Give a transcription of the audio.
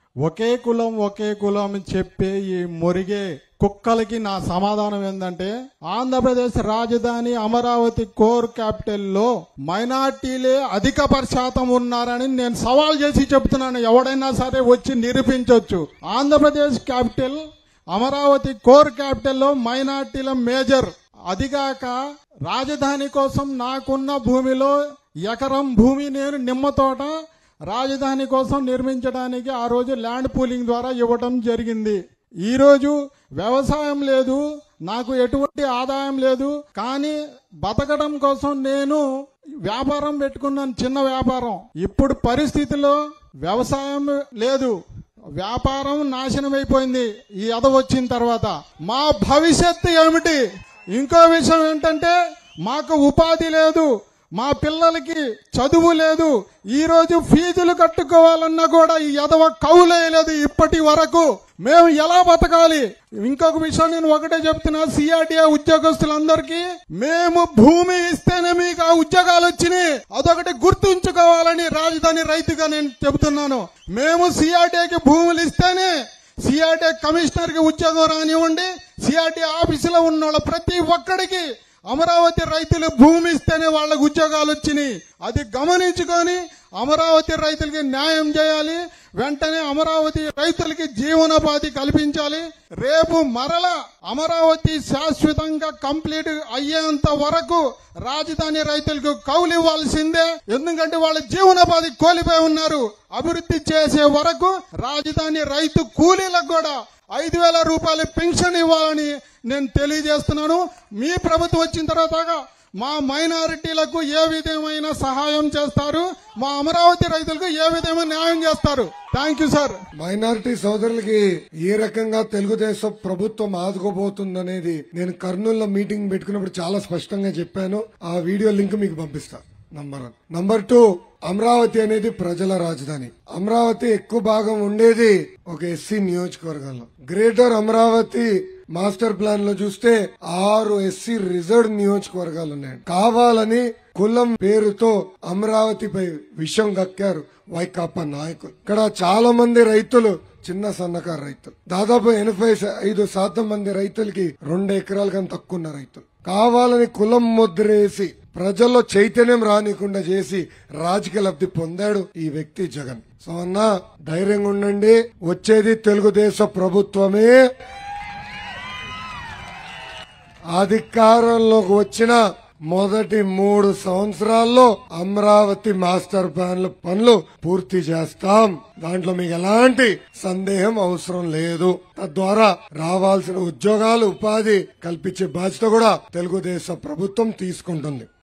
ఒకే కులం ఒకే కులం అని చెప్పే ఈ మురిగే కుక్కలకి నా సమాధానం ఏంటంటే ఆంధ్రప్రదేశ్ రాజధాని అమరావతి కోర్ క్యాపిటల్ లో మైనార్టీలే అధిక శాతం ఉన్నారని నేను సవాల్ చేసి చెప్తున్నాను ఎవడైనా సరే వచ్చి నిరూపించవచ్చు ఆంధ్రప్రదేశ్ క్యాపిటల్ అమరావతి కోర్ క్యాపిటల్లో మైనార్టీల మేజర్ అదిగాక రాజధాని కోసం నాకున్న భూమిలో ఎకరం భూమి నేను నిమ్మ తోట రాజధాని కోసం నిర్మించడానికి ఆ రోజు ల్యాండ్ పూలింగ్ ద్వారా ఇవ్వటం జరిగింది ఈ రోజు వ్యవసాయం లేదు నాకు ఎటువంటి ఆదాయం లేదు కానీ బతకడం కోసం నేను వ్యాపారం పెట్టుకున్నాను చిన్న వ్యాపారం ఇప్పుడు పరిస్థితిలో వ్యవసాయం లేదు వ్యాపారం నాశనం అయిపోయింది ఈ అద వచ్చిన తర్వాత మా భవిష్యత్తు ఏమిటి ఇంకో విషయం ఏంటంటే మాకు ఉపాధి లేదు మా పిల్లలకి చదువు లేదు ఈ రోజు ఫీజులు కట్టుకోవాలన్నా కూడా ఈ ఎదవ కౌలేయలేదు ఇప్పటి వరకు మేము ఎలా బతకాలి ఇంకొక విషయం నేను ఒకటే చెప్తున్నా సిఆర్టీఏ ఉద్యోగస్తులందరికీ మేము భూమి ఇస్తేనే మీకు ఆ ఉద్యోగాలు వచ్చినాయి అదొకటి గుర్తుంచుకోవాలని రాజధాని రైతుగా నేను చెబుతున్నాను మేము సిఆర్టీఏకి భూములు ఇస్తేనే సిఆర్టీ కమిషనర్ కి ఉద్యోగం రానివ్వండి సిఆర్టీ ఆఫీసులో ఉన్న వాళ్ళ ప్రతి ఒక్కడికి అమరావతి రైతులు భూమి ఇస్తేనే వాళ్ళకు ఉద్యోగాలు వచ్చినాయి అది గమనించుకొని అమరావతి రైతులకి న్యాయం చేయాలి వెంటనే అమరావతి రైతులకి జీవనోపాధి కల్పించాలి రేపు మరల అమరావతి శాశ్వతంగా కంప్లీట్ అయ్యేంత వరకు రాజధాని రైతులకు కౌలు ఇవ్వాల్సిందే ఎందుకంటే వాళ్ళ జీవనోపాధి కోల్పోయి ఉన్నారు అభివృద్ధి చేసే వరకు రాజధాని రైతు కూలీలకు కూడా ఐదు వేల రూపాయల పెన్షన్ ఇవ్వాలని నేను తెలియజేస్తున్నాను మీ ప్రభుత్వం వచ్చిన తర్వాత మా మైనారిటీలకు ఏ విధమైన సహాయం చేస్తారు మా అమరావతి రైతులకు ఏ విధమైన న్యాయం చేస్తారు థ్యాంక్ యూ సార్ మైనారిటీ సోదరులకి ఏ రకంగా తెలుగుదేశం ప్రభుత్వం ఆదుకోబోతుందనేది నేను కర్నూలులో మీటింగ్ పెట్టుకున్నప్పుడు చాలా స్పష్టంగా చెప్పాను ఆ వీడియో లింక్ మీకు పంపిస్తా number one number two Amaravati అనేది ప్రజల రాజధాని అమరావతి ఎక్కువ భాగం ఉండేది ఒక ఎస్సీ నియోజకవర్గంలో గ్రేటర్ అమరావతి మాస్టర్ ప్లాన్ లో చూస్తే ఆరు ఎస్సీ రిజర్వ్ నియోజకవర్గాలు ఉన్నాయి కావాలని కులం పేరుతో అమరావతిపై విషం కక్కారు వైకాపా నాయకులు ఇక్కడ చాలా మంది రైతులు చిన్న సన్నకారు రైతులు దాదాపు ఎనభై శా- ఐదు శాతం మంది రైతులకి రెండు ఎకరాల కన్నా తక్కువ ఉన్న రైతులు కావాలని కులం ముద్రేసి ప్రజల్లో చైతన్యం రానికుండా చేసి రాజకీయ లబ్ధి పొందాడు ఈ వ్యక్తి జగన్ సో అన్న ధైర్యంగా ఉండండి వచ్చేది తెలుగుదేశం ప్రభుత్వమే అధికారంలోకి వచ్చిన మొదటి మూడు సంవత్సరాల్లో అమరావతి మాస్టర్ ప్లాన్ల పనులు పూర్తి చేస్తాం దాంట్లో మీకు ఎలాంటి సందేహం అవసరం లేదు తద్వారా రావాల్సిన ఉద్యోగాలు ఉపాధి కల్పించే బాధ్యత కూడా తెలుగుదేశం ప్రభుత్వం తీసుకుంటుంది